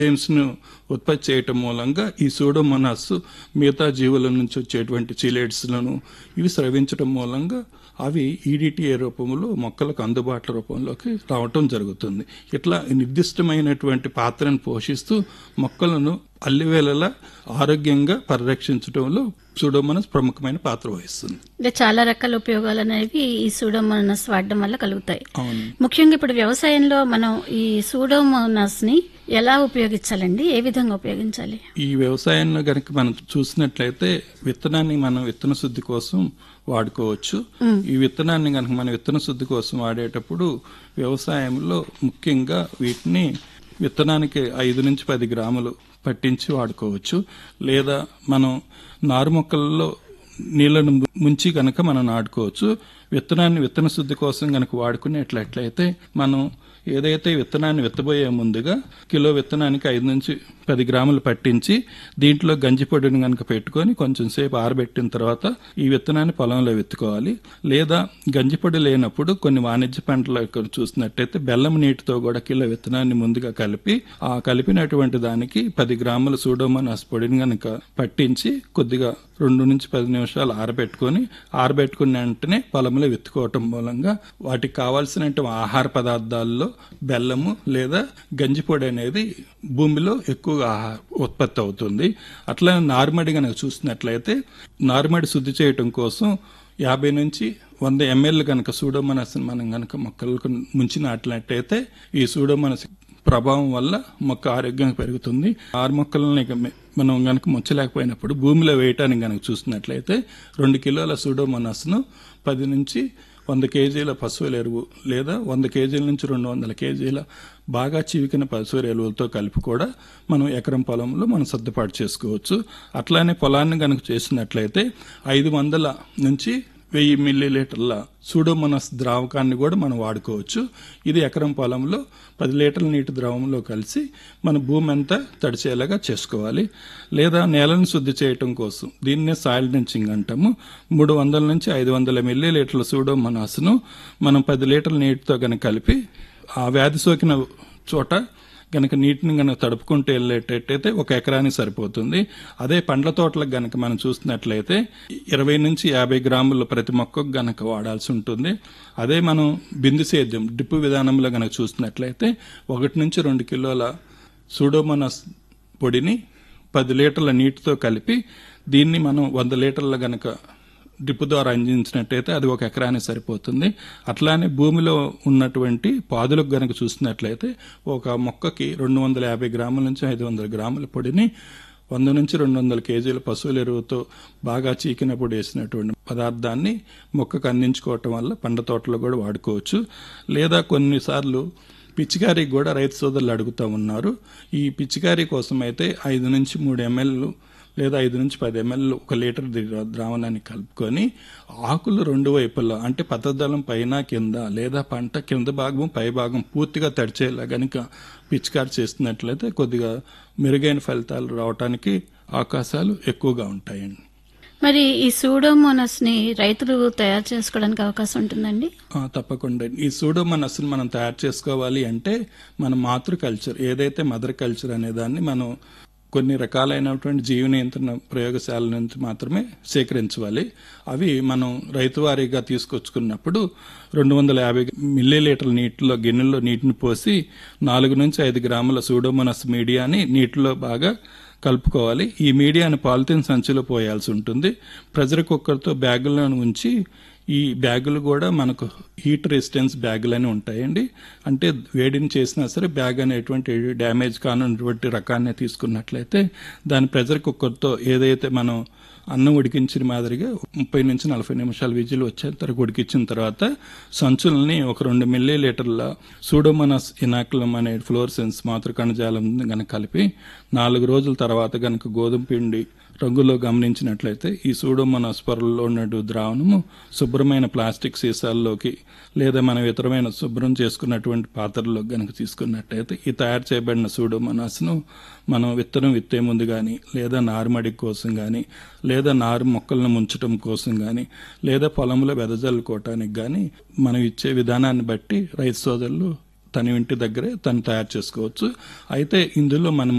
ను ఉత్పత్తి చేయటం మూలంగా ఈ సూడోమోనాస్ మిగతా జీవుల నుంచి వచ్చేటువంటి చిలేట్స్లను ఇవి స్రవించడం మూలంగా అవి ఈడిటిఏ రూపంలో మొక్కలకు అందుబాటులో రూపంలోకి రావటం జరుగుతుంది ఇట్లా నిర్దిష్టమైనటువంటి పాత్రను పోషిస్తూ మొక్కలను అల్లివేళలా ఆరోగ్యంగా పరిరక్షించడంలో సూడోమోనాస్ ప్రముఖమైన పాత్ర వహిస్తుంది అంటే చాలా రకాల ఉపయోగాలు అనేవి ఈ సూడోమోనాస్ వాడడం వల్ల కలుగుతాయి అవును ముఖ్యంగా ఇప్పుడు వ్యవసాయంలో మనం ఈ సూడోమోనాస్ ని ఎలా ఉపయోగించాలండి ఏ విధంగా ఉపయోగించాలి ఈ వ్యవసాయంలో గనక మనం చూసినట్లయితే విత్తనాన్ని మనం విత్తన శుద్ధి కోసం వాడుకోవచ్చు ఈ విత్తనాన్ని గనక మనం విత్తన శుద్ధి కోసం వాడేటప్పుడు వ్యవసాయంలో ముఖ్యంగా వీటిని విత్తనానికి ఐదు నుంచి పది గ్రాములు పట్టించి వాడుకోవచ్చు లేదా మనం నారు మొక్కలలో నీళ్లను ముంచి గనక మనం నాటుకోవచ్చు విత్తనాన్ని విత్తన శుద్ధి కోసం గనక వాడుకునేట్లయితే మనం ఏదైతే విత్తనాన్ని విత్తబోయే ముందుగా కిలో విత్తనానికి ఐదు నుంచి పది గ్రాములు పట్టించి దీంట్లో గంజి పొడిని కనుక పెట్టుకొని కొంచెం సేపు ఆరబెట్టిన తర్వాత ఈ విత్తనాన్ని పొలంలో విత్తుకోవాలి లేదా గంజి పొడి లేనప్పుడు కొన్ని వాణిజ్య పంటలు ఇక్కడ చూసినట్టయితే బెల్లం నీటితో కూడా కిలో విత్తనాన్ని ముందుగా కలిపి ఆ కలిపినటువంటి దానికి పది గ్రాముల సూడోమోనాస్ పొడిని కనుక పట్టించి కొద్దిగా రెండు నుంచి పది నిమిషాలు ఆరబెట్టుకొని ఆరబెట్టుకున్న వెంటనే పొలంలో విత్తుకోవటం మూలంగా వాటికి కావాల్సిన ఆహార పదార్థాల్లో బెల్లము లేదా గంజి పొడి అనేది భూమిలో ఎక్కువగా ఆహా- ఉత్పత్తి అవుతుంది అట్లా నారుమడి కనుక చూసినట్లయితే నారుమడి శుద్ధి చేయటం కోసం యాభై నుంచి వంద ఎంఎల్ కనుక సూడోమోనాస్ మనం కనుక మొక్కలకు ముంచి నాటినట్టయితే ఈ సూడోమోనాస్ ప్రభావం వల్ల మొక్క ఆరోగ్యంగా పెరుగుతుంది ఆరు మొక్కలను ఇక మె- మనం గనక ముంచలేకపోయినప్పుడు భూమిలో వేయటానికి గనక చూసినట్లయితే రెండు కిలోల సూడోమోనాస్ను పది నుంచి వంద కేజీల పశువుల ఎరువు లేదా వంద కేజీల నుంచి రెండు వందల కేజీల బాగా చివికిన పశువుల ఎరువులతో కలిపి కూడా మనం ఎకరం పొలంలో మనం సర్దుబాటు చేసుకోవచ్చు అట్లానే పొలాన్ని గనక చేసినట్లయితే ఐదు వందల నుంచి వెయ్యి మిల్లీ లీటర్ల సూడోమోనాస్ ద్రావకాన్ని కూడా మనం వాడుకోవచ్చు ఇది ఎకరం పొలంలో పది లీటర్ల నీటి ద్రవంలో కలిసి మన భూమి అంతా తడిచేలాగా చేసుకోవాలి లేదా నేలను శుద్ధి చేయటం కోసం దీన్నే సాయిల్ డ్రెంచింగ్ అంటాము మూడు వందల నుంచి ఐదు వందల మిల్లీ లీటర్ల సూడోమోనాస్ను మనం పది లీటర్ల నీటితో కనుక కలిపి ఆ వ్యాధి సోకిన చోట గనక నీటిని గనక తడుపుకుంటూ వెళ్ళేటట్టయితే ఒక ఎకరానికి సరిపోతుంది అదే పండ్ల తోటలకు గనక మనం చూసినట్లయితే ఇరవై నుంచి యాభై గ్రాముల ప్రతి మొక్కకు గనక వాడాల్సి ఉంటుంది అదే మనం బిందు సేద్యం డ్రిప్ విధానంలో గనక చూసినట్లయితే ఒకటి నుంచి రెండు కిలోల సూడోమోనాస్ పొడిని పది లీటర్ల నీటితో కలిపి దీన్ని మనం వంద లీటర్ల గనక డ్రిప్ ద్వారా అందించినట్టయితే అది ఒక ఎకరానికి సరిపోతుంది అట్లానే భూమిలో ఉన్నటువంటి పాదులకు గనక చూసినట్లయితే ఒక మొక్కకి రెండు వందల యాభై గ్రాముల నుంచి ఐదు వందల గ్రాముల పొడిని వంద నుంచి రెండు వందల కేజీల పశువుల ఎరువుతో బాగా చీకినప్పుడు వేసినటువంటి పదార్థాన్ని మొక్కకు అందించుకోవటం వల్ల పండ్ల తోటలో కూడా వాడుకోవచ్చు లేదా కొన్నిసార్లు పిచికారీ కూడా రైతు సోదరులు అడుగుతూ ఉన్నారు ఈ పిచికారీ కోసం అయితే ఐదు నుంచి మూడు ఎంఎల్ లేదా ఐదు నుంచి పది ఎంఎల్ ఒక లీటర్ ది- ద్రావణాన్ని కలుపుకొని ఆకులు రెండు వైపులా అంటే పతదళం పైన కింద లేదా పంట కింద భాగం పై భాగం పూర్తిగా తడిచేలా గనుక పిచికారి చేస్తున్నట్లయితే కొద్దిగా మెరుగైన ఫలితాలు రావడానికి అవకాశాలు ఎక్కువగా ఉంటాయండి మరి ఈ సూడోమోనాస్ ని రైతులు తయారు చేసుకోవడానికి అవకాశం ఉంటుందండి ఆ, తప్పకుండా ఈ సూడోమనస్ని మనం తయారు చేసుకోవాలి అంటే మన మాతృ కల్చర్ ఏదైతే మదర్ కల్చర్ అనే దాన్ని మనం కొన్ని రకాలైనటువంటి జీవ నియంత్రణ ప్రయోగశాల నుంచి మాత్రమే సేకరించాలి అవి మనం రైతువారీగా తీసుకొచ్చుకున్నప్పుడు రెండు వందల యాభై మిల్లీ లీటర్ల నీటిలో గిన్నెల్లో నీటిని పోసి నాలుగు నుంచి ఐదు గ్రాముల సూడోమోనస్ మీడియాని నీటిలో బాగా కలుపుకోవాలి ఈ మీడియాని పాలిథిన్ సంచిలో పోయాల్సి ఉంటుంది ప్రెజర్ కుక్కర్తో బ్యాగుల్లో ఉంచి ఈ బ్యాగులు కూడా మనకు హీట్ రెసిస్టెన్స్ బ్యాగులు అని ఉంటాయండి అంటే వేడిని చేసినా సరే బ్యాగ్ అనేటువంటి డ్యామేజ్ కానటువంటి రకాన్ని తీసుకున్నట్లయితే దాని ప్రెజర్ కుక్కర్తో ఏదైతే మనం అన్నం ఉడికించిన మాదిరిగా ముప్పై నుంచి నలభై నిమిషాలు విజిల్ వచ్చేంత వరకు ఉడికించిన తర్వాత సంచుల్ని ఒక రెండు మిల్లీ లీటర్ల సూడోమోనాస్ ఇనాకులం అనే ఫ్లోర్సెన్స్ మాతృ కణజాలం గనక కలిపి నాలుగు రోజుల తర్వాత గనక గోధుమ పిండి రంగులో గమనించినట్లయితే ఈ సూడోమోనాస్ పొరల్లో ఉన్నట్టు ద్రావణము శుభ్రమైన ప్లాస్టిక్ సీసాల్లోకి లేదా మనం ఇతరమైన శుభ్రం చేసుకున్నటువంటి పాత్రల్లో గనక తీసుకున్నట్టయితే ఈ తయారు చేయబడిన సూడోమోనాస్ను మనం విత్తనం విత్తే ముందు కానీ లేదా నారుమడి కోసం కానీ లేదా నారు మొక్కలను ముంచడం కోసం కానీ లేదా పొలంలో వెదజల్లుకోవటానికి కానీ మనం ఇచ్చే విధానాన్ని బట్టి రైతు సోదరులు తన ఇంటి దగ్గరే తను తయారు చేసుకోవచ్చు అయితే ఇందులో మనం